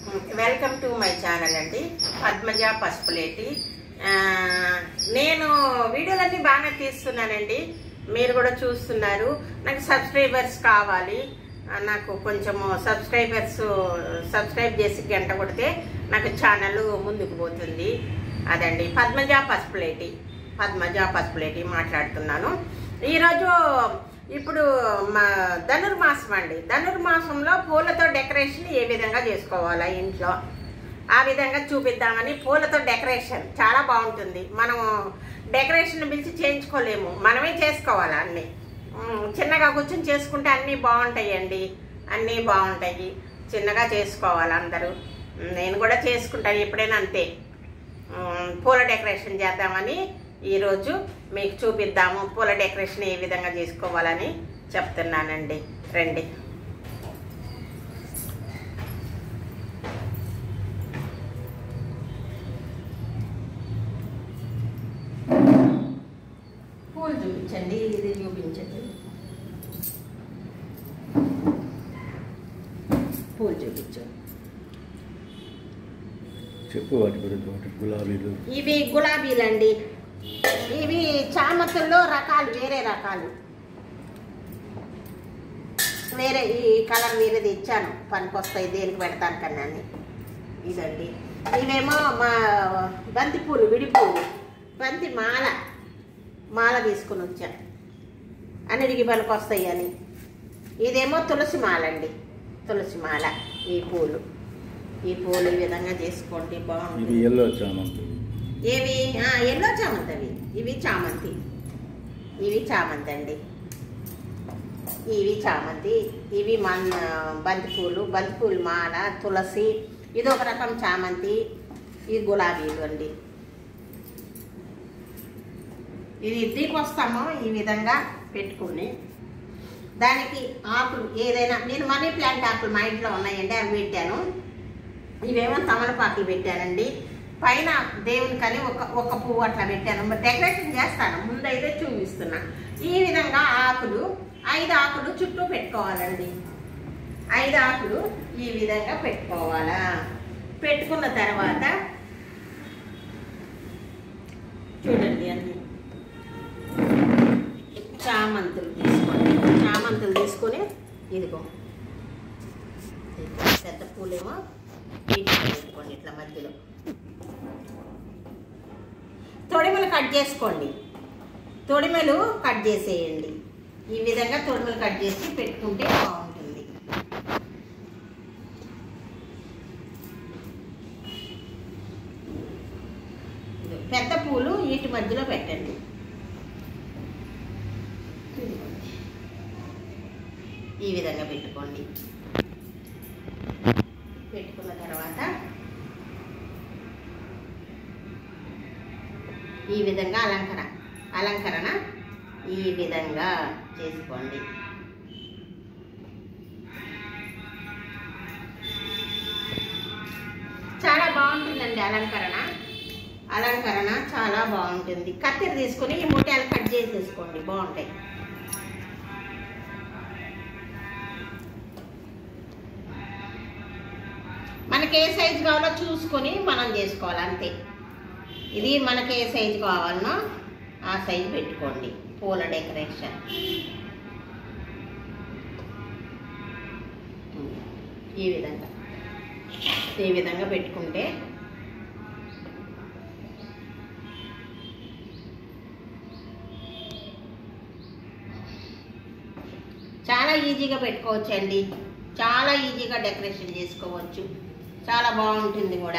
Welcome to my channel అండి పద్మజ పసుపులేటి ఆ, నేను వీడియోలన్నీ బాగానే తీస్తున్నానండి మీరు కూడా చూస్తున్నారు నాకు సబ్స్క్రైబర్స్ కావాలి ఆ, నాకు కొంచెము సబ్స్క్రైబర్స్ సబ్స్క్రైబ్ చేసి గంట కొడితే నాకు ఛానల్ ముందుకు పోతుంది అదండి పద్మజ పసుపులేటి పద్మజ పసుపులేటి మాట్లాడుతున్నాను ఈరోజు ఇప్పుడు మా ధనుర్మాసం అండి ధనుర్మాసంలో పూలతో డెకరేషన్ ఏ విధంగా చేసుకోవాలా ఇంట్లో ఆ విధంగా చూపిద్దామని పూలతో డెకరేషన్ చాలా బాగుంటుంది మనం డెకరేషన్ పిలిచి చేయించుకోలేము మనమే చేసుకోవాలి అన్ని ఉమ్, చిన్నగా కూర్చొని చేసుకుంటే అన్నీ బాగుంటాయండి అన్నీ బాగుంటాయి చిన్నగా చేసుకోవాలి అందరూ ఉమ్, నేను కూడా చేసుకుంటాను ఎప్పుడైనా అంతే ఉమ్, పూల డెకరేషన్ చేద్దామని ఈరోజు మీకు చూపిద్దాము పూల డెకరేషన్ ఏ విధంగా చేసుకోవాలని చెప్తున్నానండి రండి పూలు చూపించండి ఇది చూపించండి పూలు చూపించండి చెప్పు వాటి గురించి ఒకటి గులాబీలు ఇవి గులాబీలండి ఇవి చామతుల్లో రకాలు వేరే రకాలు వేరే ఈ కలర్ వేరేది ఇచ్చాను పనికొస్తాయి దేనికి పెడతాను కన్నా అని. ఇదండి ఇవేమో మా బంతి పూలు విడి పూలు బంతి మాల మాల తీసుకుని వచ్చాను అన్నిటికి పనికొస్తాయి అని ఇదేమో తులసి మాల అండి తులసి మాల ఈ పూలు ఈ పూలు ఈ విధంగా చేసుకోండి ఇది బాగుంటుంది ఎల్లో చామంతి ఇవి ఆ, ఎల్లో చామంతి అవి ఇవి చామంతి ఇవి చామంతి అండి ఇవి చామంతి ఇవి మన బంతి పూలు బంతి పూలు మాల తులసి ఇది ఒక రకం చామంతి ఇది గులాబీలు అండి ఇది ఇద్దరికి వస్తామో ఈ విధంగా పెట్టుకుని దానికి ఆకులు ఏదైనా నేను మనీ ప్లాంట్ ఆకులు మా ఇంట్లో ఉన్నాయండి అవి పెట్టాను ఇవేమో తమలపాకులు పెట్టానండి పైన దేవునికని ఒక ఒక పువ్వు అట్లా పెట్టాను మరి డెకరేషన్ చేస్తాను ముందైతే చూపిస్తున్నా ఈ విధంగా ఆకులు ఐదు ఆకులు చుట్టూ పెట్టుకోవాలండి ఐదు ఆకులు ఈ విధంగా పెట్టుకోవాలా పెట్టుకున్న తర్వాత చూడండి అన్ని చామంతులు తీసుకోండి చామంతులు తీసుకొని ఇదిగో ఇదిగో పెద్ద పూలేమో వీటిలో పెట్టుకోండి ఇట్లా మధ్యలో తొడిమలు కట్ చేసుకోండి తొడిమలు కట్ చేసేయండి ఈ విధంగా తొడిమలు కట్ చేసి పెట్టుకుంటే బాగుంటుంది ఇదిగో పెద్ద పూలు వీటి మధ్యలో పెట్టండి ఈ విధంగా పెట్టుకోండి పెట్టుకున్న తర్వాత ఈ విధంగా అలంకరణ అలంకరణ ఈ విధంగా చేసుకోండి చాలా బాగుంటుందండి అలంకరణ అలంకరణ చాలా బాగుంటుంది కత్తెర తీసుకొని ఈ ముట్యాలు కట్ చేసేసుకోండి బాగుంటాయి మనకి ఏ సైజు కావాలో చూసుకొని మనం చేసుకోవాలి అంతే ఇది మనకి ఏ సైజు కావాలనో ఆ సైజు పెట్టుకోండి పూల డెకరేషన్ ఈ విధంగా ఈ విధంగా పెట్టుకుంటే చాలా ఈజీగా పెట్టుకోవచ్చు అండి చాలా ఈజీగా డెకరేషన్ చేసుకోవచ్చు చాలా బాగుంటుంది కూడా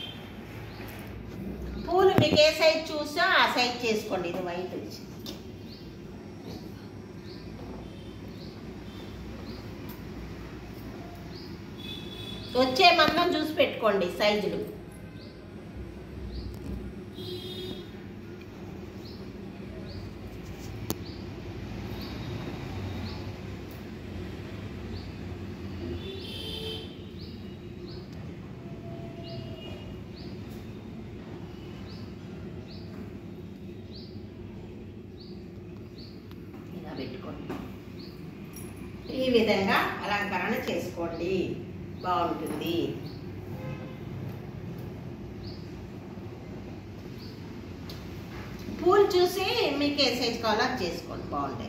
పూలు మీకు ఏ సైజ్ చూసో ఆ సైజ్ చేసుకోండి ఇది వైట్ వచ్చి వచ్చే మందం చూసి పెట్టుకోండి సైజులు ఇలా పెట్టుకోండి ఈ విధంగా అలంకరణ చేసుకోండి బాగుంటుంది చూసి మీకు ఏ సైజ్ కావాలో అది చేసుకోండి బాగుంటాయి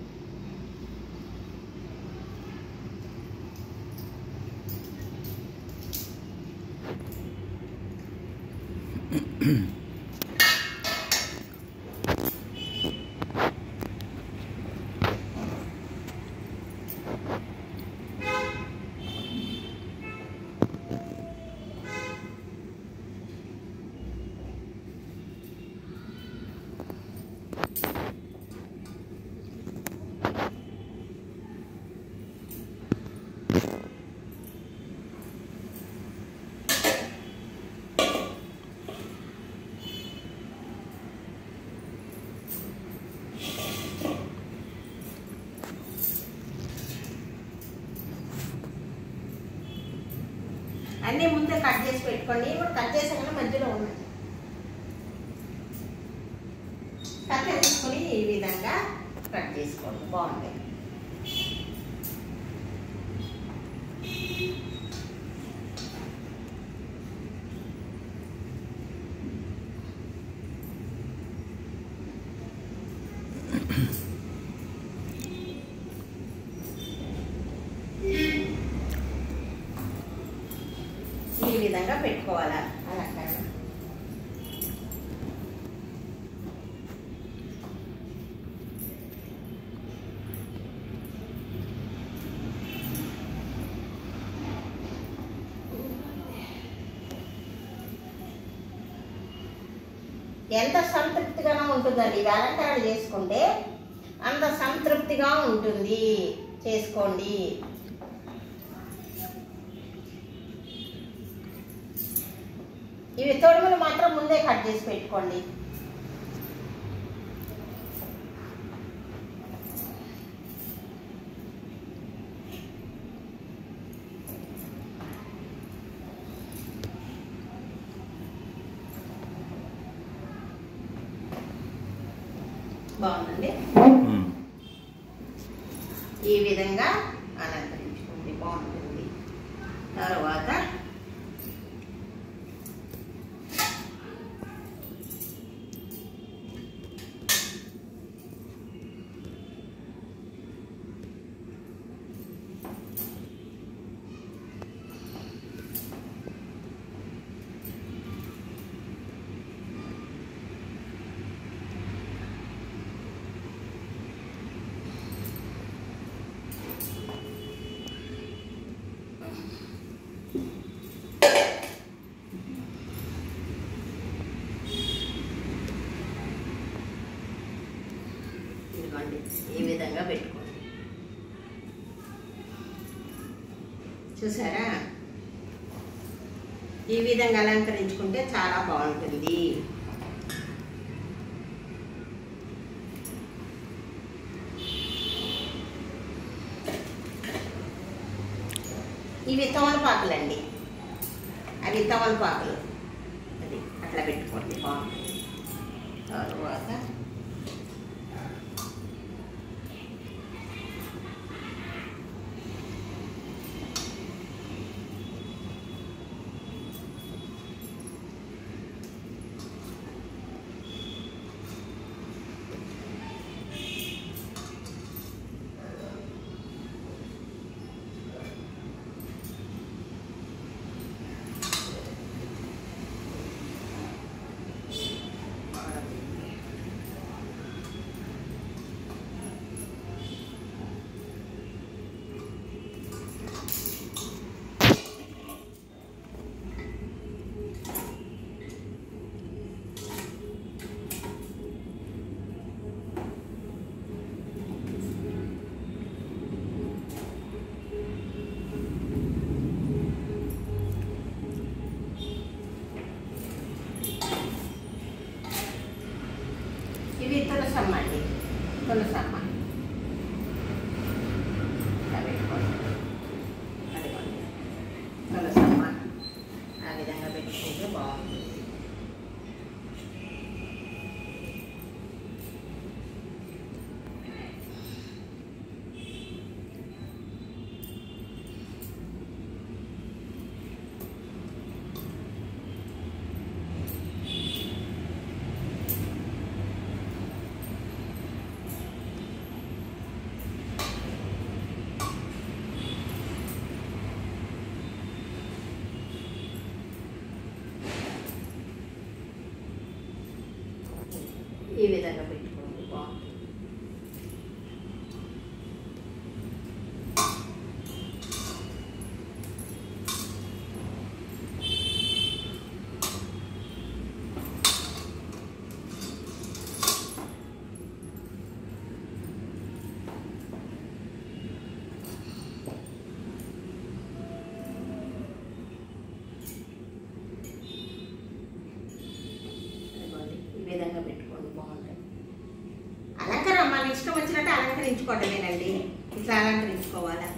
అన్నీ ముందే కట్ చేసి పెట్టుకోండి ఇప్పుడు కట్ చేసాక మధ్యలో ఉన్నాయి కట్ చేసుకొని ఈ విధంగా కట్ చేసుకోండి బాగుంటాయి ఈ విధంగా పెట్టుకోవాలా అలా కాదు. ఎంత సంతృప్తిగానో ఉంటుందండి ఇవి అలంకరణ చేసుకుంటే అంత సంతృప్తిగా ఉంటుంది చేసుకోండి ఇవి తొడుములు మాత్రం ముందే కట్ చేసి పెట్టుకోండి బాగుందండి ఉమ్. ఈ విధంగా అలంకరించుకోండి బాగుంటుంది తర్వాత ఇదిగోండి ఈ విధంగా పెట్టుకోండి చూసారా ఈ విధంగా అలంకరించుకుంటే చాలా బాగుంటుంది ఇవి తమలపాకులండి అవి తమలపాకులు అది అట్లా పెట్టుకోండి బాగుంటుంది తర్వాత ఇవి తులసమ్మ అండి తులసమ్మ ఇలా పెట్టుకోండి అదిగోండి తులసమ్మ ఆ విధంగా పెట్టుకుంటే బాగుంటుంది ఈ విధంగా పెట్టుకోండి బాగుంటుంది ఇదిగోండి, ఈ విధంగా పెట్టుకోండి బాగుంటుంది అలంకరణ మన ఇష్టం వచ్చినట్టు అలంకరించుకోవటమేనండి ఇట్లా అలంకరించుకోవాలా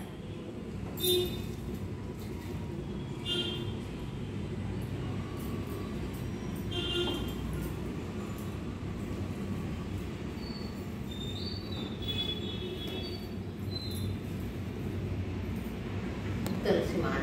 తులసి మాల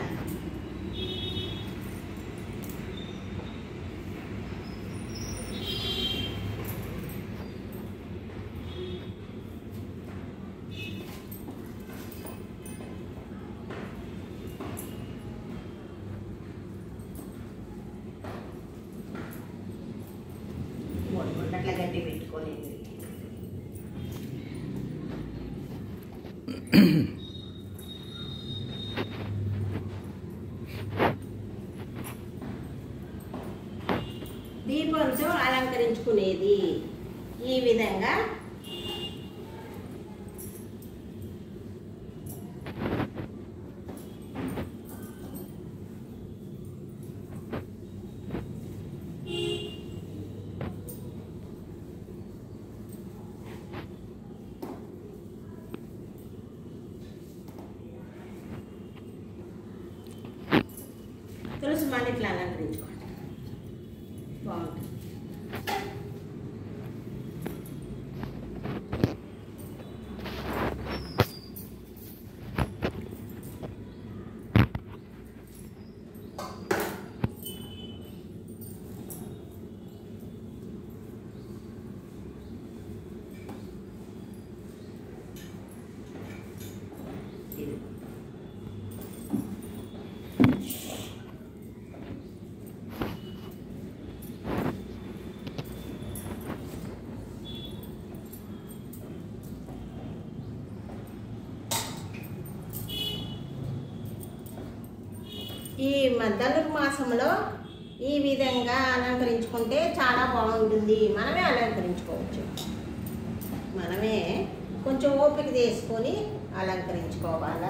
మూడు గుంటట్ల గడ్డి పెట్టుకోలేదు దీపంతో అలంకరించుకునేది ఈ విధంగా తులసి మాల ఇట్లా అలంకరించుకోండి బాగుంటుంది ఇది ఈ ధనుర్ మాసంలో ఈ విధంగా అలంకరించుకుంటే చాలా బాగుంటుంది మనమే అలంకరించుకోవచ్చు మనమే కొంచెం ఓపిక చేసుకొని అలంకరించుకోవాలా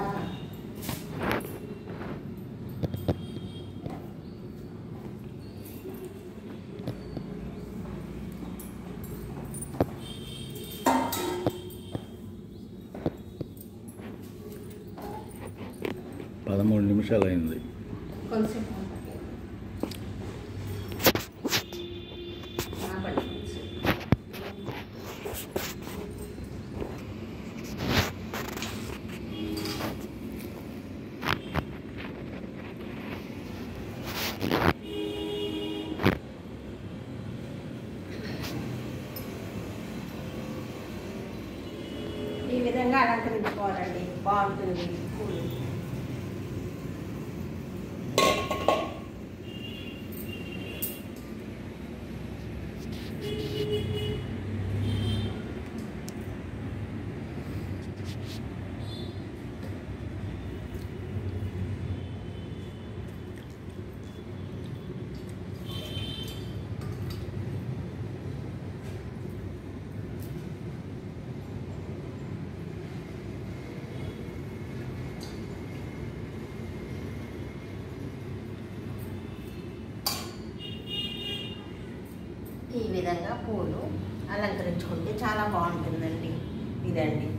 పదమూడు నిమిషాలు అయింది కొంచెం ఆపండి కొంచెం. ఈ విధంగా అలంకరించుకోవాలండి బాగుంటుంది పూలు ఈ విధంగా పూలు అలంకరించుకుంటే చాలా బాగుంటుందండి ఇదండి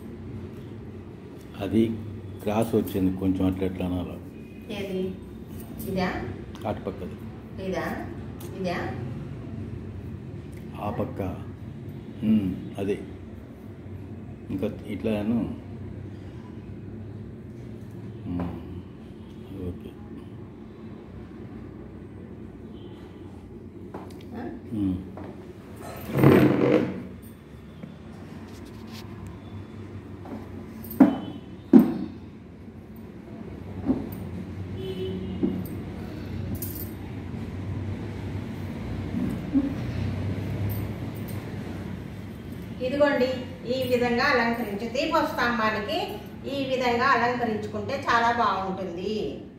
అది క్రాస్ వచ్చింది కొంచెం అట్లా ఎట్లా అనాలి ఏది ఇదా అటు పక్కది ఇదా ఇదా ఆ పక్క ఉమ్, అదే ఇంకా ఇట్లాను ఉమ్, ఓకే ఆ? ఉమ్. ఇదిగోండి ఈ విధంగా అలంకరించి దీపస్తంభానికి ఈ విధంగా అలంకరించుకుంటే చాలా బాగుంటుంది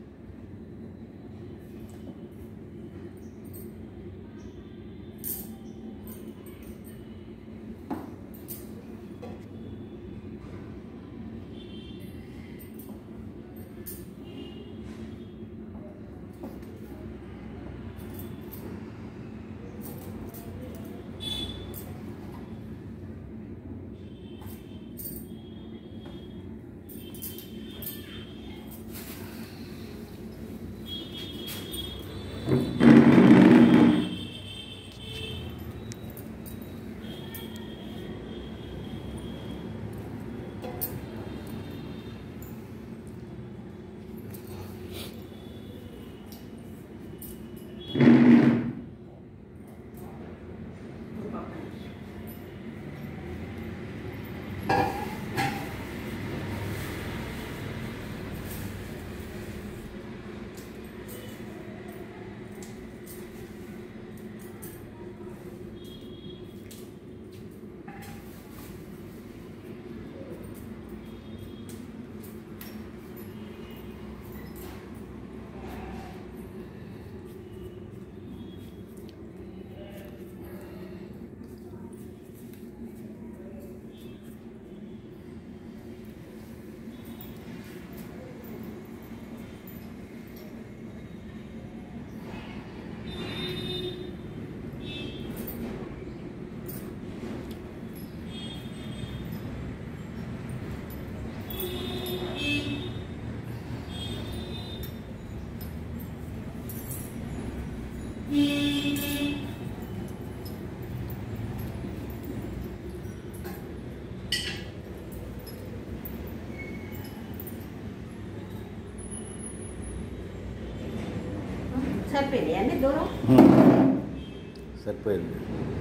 సరిపోయింది అన్ని దూరం ఉమ్. సరిపోయింది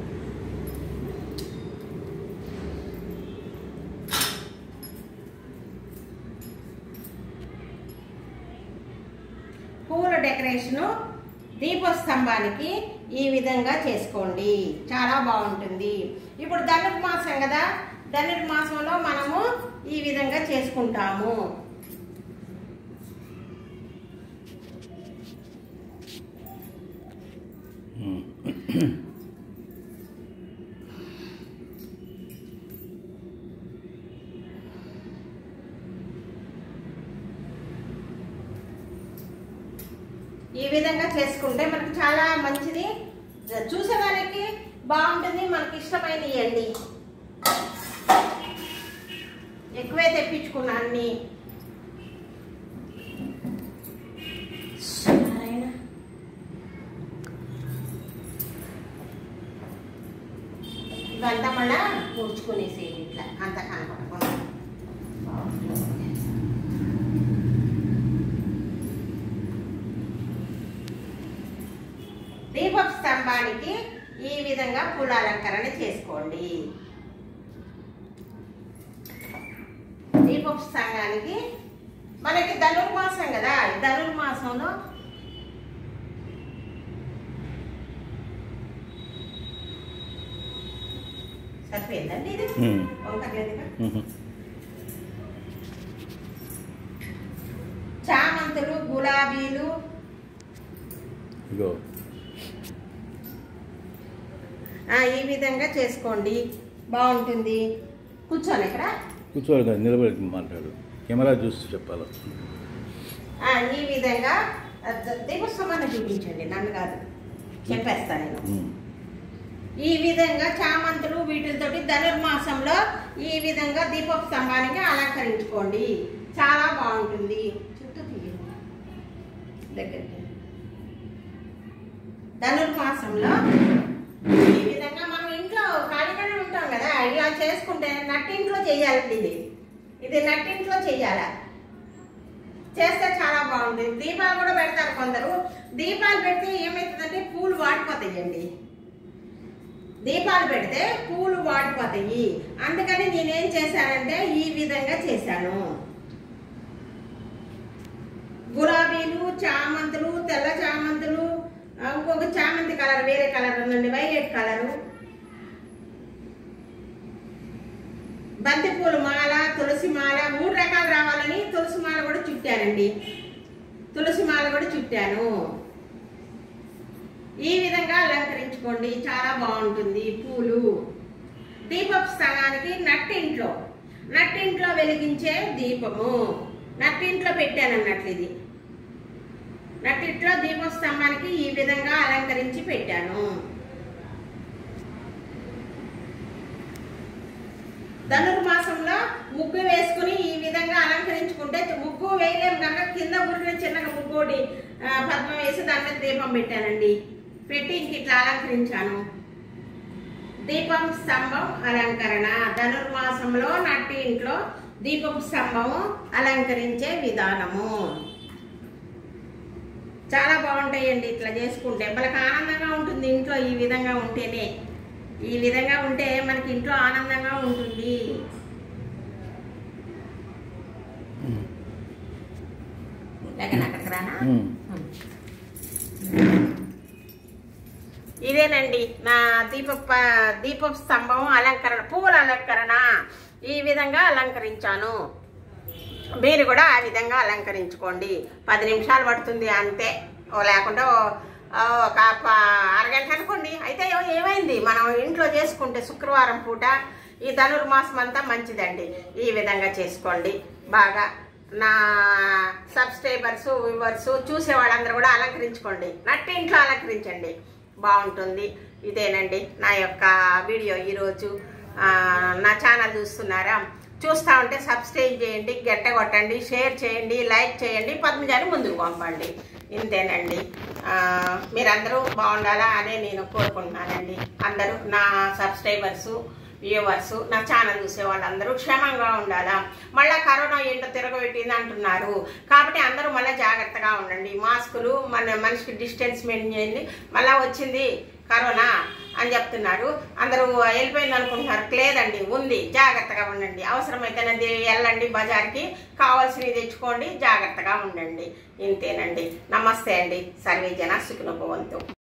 పూల డెకరేషను దీపస్తంభానికి ఈ విధంగా చేసుకోండి చాలా బాగుంటుంది ఇప్పుడు ధనుర్మాసం కదా ధనుర్మాసంలో మనము ఈ విధంగా చేసుకుంటాము ఉమ్. ఈ విధంగా చేసుకుంటే మనకు చాలా మంచిది చూసేదానికి బాగుంటుంది మనకి ఇష్టమైన ఇవ్వండి ఎక్కువే తెప్పించుకున్నా అన్ని నారాయణ. ఇవంతా మళ్ళా కూర్చుకునేసేది ఇట్లా అంత కనపడకుండా దీపపు స్తంభానికి ఈ విధంగా పూల అలంకరణ చేసుకోండి దీపపు స్తంభానికి మనకి ధనుర్మాసం కదా ఈ ధనుర్మాసంలో సరిపోయిందండి ఇది ఉమ్. వంకర్లేదుగా ఉహు. చామంతులు గులాబీలు ఇగో ఆ, ఈ విధంగా చేసుకోండి బాగుంటుంది కూర్చోను ఇక్కడ కూర్చోవాలి కదా నిలబడి మాట్లాడు కెమెరా చూసి చెప్పాలి ఆ, ఈ విధంగా ఆ, ద- దీపస్తంభాన్ని చూపించండి నన్ను కాదు చెప్పేస్తాను నేను ఉమ్. ఈ విధంగా చామంతులు వీటితోటి ధనుర్మాసంలో ఈ విధంగా దీపపు స్తంభానికి అలంకరించుకోండి చాలా బాగుంటుంది చుట్టూ తీయండి దగ్గరికి ధనుర్మాసంలో ఈ విధంగా మనం ఇంట్లో ఖాళీగానే ఉంటాం కదా ఇలా చేసుకుంటే నట్టింట్లో చేయాలండి ఇది ఇది నట్టింట్లో చేయాల చేస్తే చాలా బాగుంటుంది దీపాలు కూడా పెడతారు కొందరు దీపాలు పెడితే ఏమవుతుందంటే పూలు వాడిపోతాయండి దీపాలు పెడితే పూలు వాడిపోతాయి అందుకని నేనేం చేశానంటే ఈ విధంగా చేశాను గులాబీలు చామంతులు తెల్ల చామంతులు ఆ, ఇంకొక చామంతి కలర్ వేరే కలర్ ఉందండి వైలెట్ కలరు బంతిపూల మాల తులసి మాల మూడు రకాలు రావాలని తులసి మాల కూడా చుట్టానండి తులసి మాల కూడా చుట్టాను ఈ విధంగా అలంకరించుకోండి చాలా బాగుంటుంది పూలు దీపపు స్థానానికి నట్టింట్లో నట్టింట్లో వెలిగించే దీపము నట్టింట్లో పెట్టాను అన్నట్లు ఇది నట్టింట్లో దీపస్తంభానికి ఈ విధంగా అలంకరించి పెట్టాను ధనుర్మాసంలో ముగ్గు వేసుకుని ఈ విధంగా అలంకరించుకుంటే ముగ్గు వేయలేం కనుక కింద పుట్టిన చిన్నగా ముగ్గోడి ఆ, పద్మం వేసి దాని మీద దీపం పెట్టానండి పెట్టి ఇంక ఇట్లా అలంకరించాను దీపం స్తంభం అలంకరణ ధనుర్మాసంలో నట్టి ఇంట్లో దీపపు స్తంభము అలంకరించే విధానము చాలా బాగుంటాయండి ఇట్లా చేసుకుంటే మనకు ఆనందంగా ఉంటుంది ఇంట్లో ఈ విధంగా ఉంటేనే ఈ విధంగా ఉంటే మనకి ఇంట్లో ఆనందంగా ఉంటుంది లేక అక్కడికి రానా ఉమ్. ఇదేనండి నా దీప దీప స్తంభం అలంకరణ పువ్వుల అలంకరణ ఈ విధంగా అలంకరించాను మీరు కూడా ఆ విధంగా అలంకరించుకోండి పది నిమిషాలు పడుతుంది అంతే ఓ లేకుండా ఓ- ఆ, ఒక ప- అరగంట అనుకోండి అయితే ఏ- ఏమైంది మనం ఇంట్లో చేసుకుంటే శుక్రవారం పూట ఈ ధనుర్మాసం అంతా మంచిదండి ఈ విధంగా చేసుకోండి బాగా నా సబ్స్క్రైబర్స్ వ్యూవర్స్ చూసే వాళ్ళందరూ కూడా అలంకరించుకోండి నట్టి ఇంట్లో అలంకరించండి బాగుంటుంది ఇదేనండి నా యొక్క వీడియో ఈరోజు ఆ, నా ఛానల్ చూస్తున్నారా చూస్తా ఉంటే సబ్స్క్రైబ్ చేయండి గంట కొట్టండి షేర్ చేయండి లైక్ చేయండి పద్మజాని ముందుకు పంపండి ఇంతేనండి ఆ, మీరందరూ బాగుండాలా అనే నేను కోరుకుంటున్నానండి అందరూ నా సబ్స్క్రైబర్స్ వ్యూవర్స్ నా ఛానల్ చూసే వాళ్ళందరూ క్షేమంగా ఉండాలా మళ్ళా కరోనా ఏంటో తిరగబెట్టింది అంటున్నారు కాబట్టి అందరూ మళ్ళీ జాగ్రత్తగా ఉండండి మాస్కులు మన మనిషికి డిస్టెన్స్ మెయింటైన్ చేయండి మళ్ళా వచ్చింది కరోనా అని చెప్తున్నారు అందరూ వెళ్ళిపోయింది అనుకుంటున్నారు లేదండి ఉంది జాగ్రత్తగా ఉండండి అవసరమైతేనే వెళ్ళండి బజార్కి కావాల్సినవి తెచ్చుకోండి జాగ్రత్తగా ఉండండి ఇంతేనండి నమస్తే అండి సర్వే జన సుఖనుభవంతు